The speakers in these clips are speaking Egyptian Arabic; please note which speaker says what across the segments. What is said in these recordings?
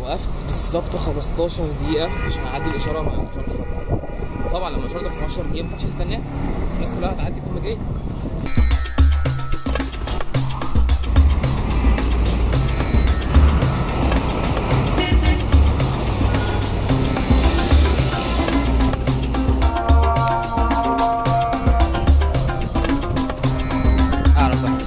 Speaker 1: وقفت بالظبط 15 دقيقه عشان اعدي الاشاره مع الاشاره الخضراء طبعا لما الاشاره تبقى 15 دقيقه محدش هيستناك الناس كلها هتعدي كل جاي اهلا وسهلا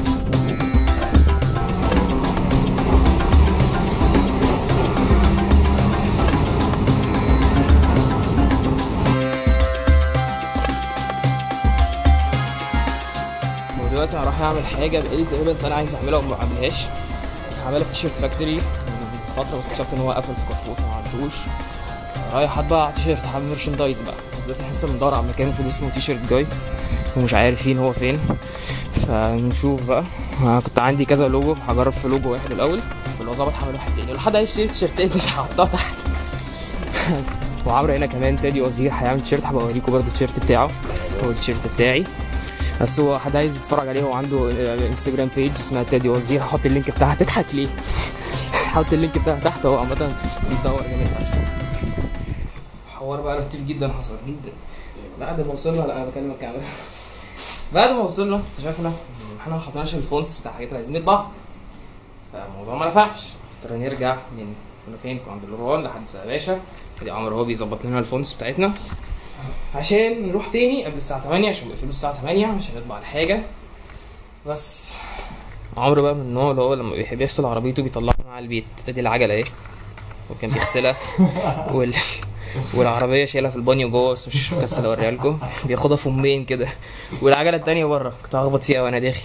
Speaker 1: ودلوقتي انا رايح اعمل حاجه بقالي تقريبا سنه عايز اعملها وما بعملهاش هعملها في تيشيرت فاكتوري من فتره بس اكتشفت ان هو قفل في كارفور فما عملتوش رايح اطبع على تيشيرت هعمل ميرشندايز بقى دلوقتي لسه بندور على مكان المفروض اسمه تيشيرت جاي ومش عارفين هو فين فنشوف بقى أنا كنت عندي كذا لوجو هجرب في لوجو واحد الاول ولو ظبط هعمل واحد تاني لو حد عايز يشتري تيشيرتات هحطها تحت بس. وعمرو هنا كمان تادي وزير هيعمل تيشيرت هبقى اوريكم برضه التيشيرت بتاعه هو التيشيرت بتاعي بس هو حد عايز يتفرج عليه هو عنده انستجرام بيج اسمها تادي وزير هحط اللينك بتاعها تضحك ليه؟ هحط اللينك بتاعها تحت هو عامة بيصور جامد فشخ حوار بقى لطيف جدا حصل جدا بعد ما وصلنا لا انا بكلم الكاميرا بعد ما وصلنا اكتشفنا ان احنا ما حطيناش الفونتس بتاع الحاجات اللي عايزين نطبعها فالموضوع ما نفعش اضطرينا نرجع من كنا فين كنا عند الروان لحد ساعة باشا ادي عمرو هو بيظبط لنا الفونتس بتاعتنا عشان نروح تاني قبل الساعة 8 عشان بيقفلوا الساعة 8 عشان نطبع الحاجة بس عمرو بقى من النوع اللي هو لما بيحب يغسل عربيته بيطلعها مع البيت ادي العجلة اهي وكان بيغسلها وال... والعربية شايلها في البانيو جوه بس مش مكسل اوريها لكم بياخدها فمين كده والعجلة التانية بره كنت هخبط فيها وانا داخل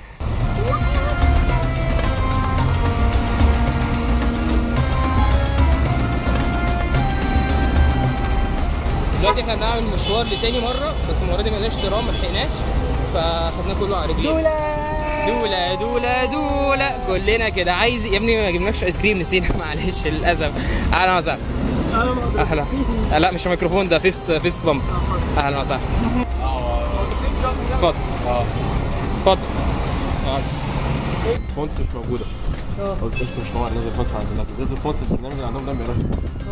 Speaker 1: دلوقتي احنا بنعمل مشوار لتاني مرة بس المرة دي ملناش ترام ملحقناش فخدناه كله على رجلينا دولة دولة دولة كلنا كده عايز يا ابني ما جبناكش ايس كريم نسينا معلش للاسف اهلا وسهلا اهلا آه، لا مش ميكروفون ده فيست فيست بامب اهلا وسهلا اتفضل اتفضل بس
Speaker 2: فونتس مش موجوده قلت قشطه مش هو نزل فونتس هنزلها نزلت الفونتس البرنامج اللي عندهم ده ما بيقراش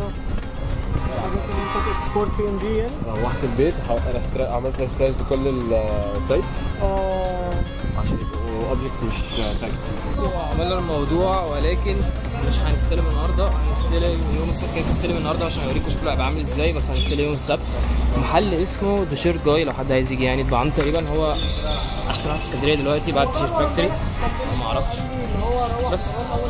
Speaker 3: اكسبورت بي ان جي يعني
Speaker 2: روحت البيت حاول- انا استرا... عملت ريسترايز لكل التايب
Speaker 3: اه
Speaker 2: عشان يبقوا اوبجكتس مش تاج
Speaker 1: هو عملنا الموضوع ولكن مش هنستلم النهارده هنستلم يوم السبت كان هنستلم النهارده عشان اوريكم شكله هيبقى عامل ازاي بس هنستلم يوم السبت محل اسمه ذا شيرت جاي لو حد عايز يجي يعني يطبع عنه تقريبا هو احسن واحد في اسكندريه دلوقتي بعد تيشيرت فاكتوري أنا ما اعرفش بس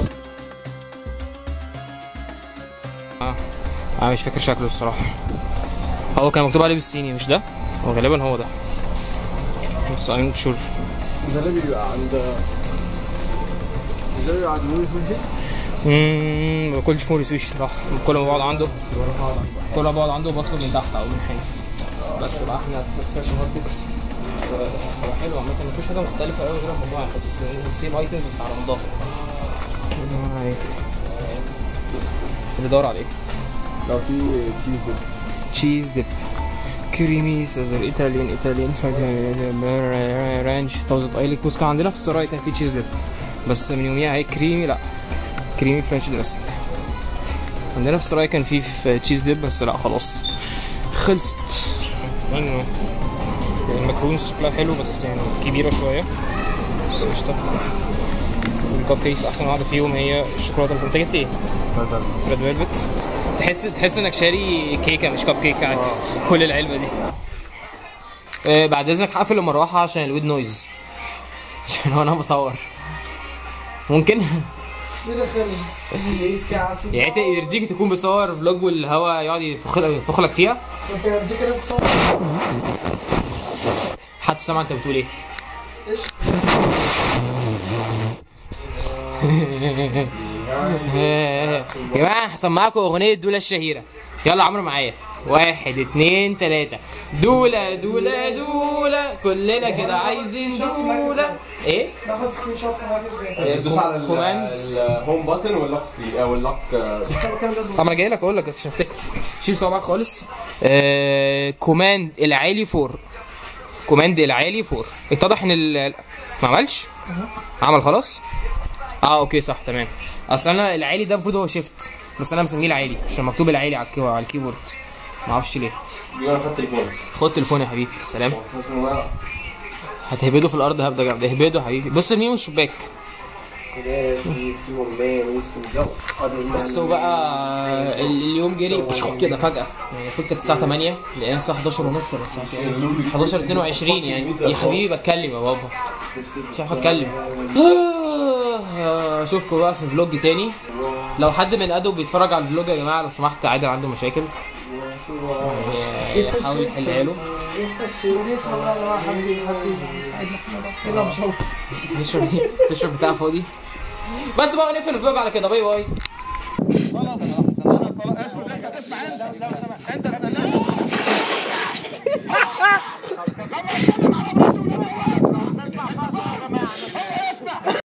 Speaker 1: اه انا مش فاكر شكله الصراحه هو كان مكتوب عليه بالصيني مش ده هو غالبا هو ده بس I'm not sure
Speaker 2: ده اللي بيبقى عند ده اللي بيبقى عند مول فوجي
Speaker 1: امم ما باكلش فول سوشي صراحه كل ما بقعد عنده كل ما بقعد عنده بطلب من تحت او من حاجه بس بقى احنا في فرش ماركت هو حلو عامة مفيش حاجة مختلفة أوي غير الموضوع بس سيم ايتمز بس على نضافة. بتدور على ايه؟
Speaker 2: لو في تشيز دي
Speaker 1: تشيز ديب كريمي سوزر ايطاليان ايطاليان رانش توزت ايلك بص كان عندنا في السراي كان في تشيز ديب بس من يوميها هي كريمي لا كريمي فرنش دريسنج عندنا في السراي كان في في تشيز ديب بس لا خلاص خلصت انه المكرونز شكلها حلو بس يعني كبيره شويه بس قشطه والكب كيكس احسن واحده فيهم هي الشوكولاته اللي انت جبت ايه؟ ريد فيلفت تحس تحس انك شاري كيكه مش كب كيك عادي كل العلبه دي آه بعد اذنك هقفل المروحه عشان الويد نويز عشان وانا بصور ممكن يعني انت يرضيك تكون بتصور فلوج والهوا يقعد يفخ ينفخ لك فيها حتى سامع انت بتقول ايه يا جماعه هسمعكم اغنيه دوله الشهيره يلا عمرو معايا واحد اتنين تلاتة دولة دولة دولة كلنا كده عايزين دولة ايه؟
Speaker 3: ناخد سكرين شوت في ازاي
Speaker 2: دوس على
Speaker 1: كوماند.
Speaker 2: الهوم بutton واللوك سكرين او اللوك
Speaker 1: طب انا جاي لك اقول لك بس عشان افتكر شيل صوابعك خالص آه كوماند العالي فور كوماند العالي فور اتضح ان ال... ما عملش عمل خلاص اه اوكي صح تمام اصل انا العالي ده المفروض هو شيفت بس انا مسميه العالي عشان مكتوب العالي على الكيبورد على الكيبورد ما اعرفش ليه
Speaker 2: دي انا خدت تليفونك
Speaker 1: خد تليفوني يا حبيبي سلام هتهبده في الارض هبده جامد اهبده يا حبيبي بص ارميه من الشباك بصوا بقى ال- اليوم جري كده فجأة يعني المفروض كانت الساعة 8 لقينا الساعة 11 ونص ولا الساعة كام؟ 11 22 يعني يا حبيبي بتكلم يا بابا مش عارف اتكلم آه، اشوفكم بقى في فلوج تاني لو حد من ادو بيتفرج على الفلوج يا جماعة لو سمحت عادل عنده مشاكل يعني يحاول يحلها له تشرب تشرب بتاع فاضي بس بقى نقفل الفلوج على كده باي باي
Speaker 4: Hey,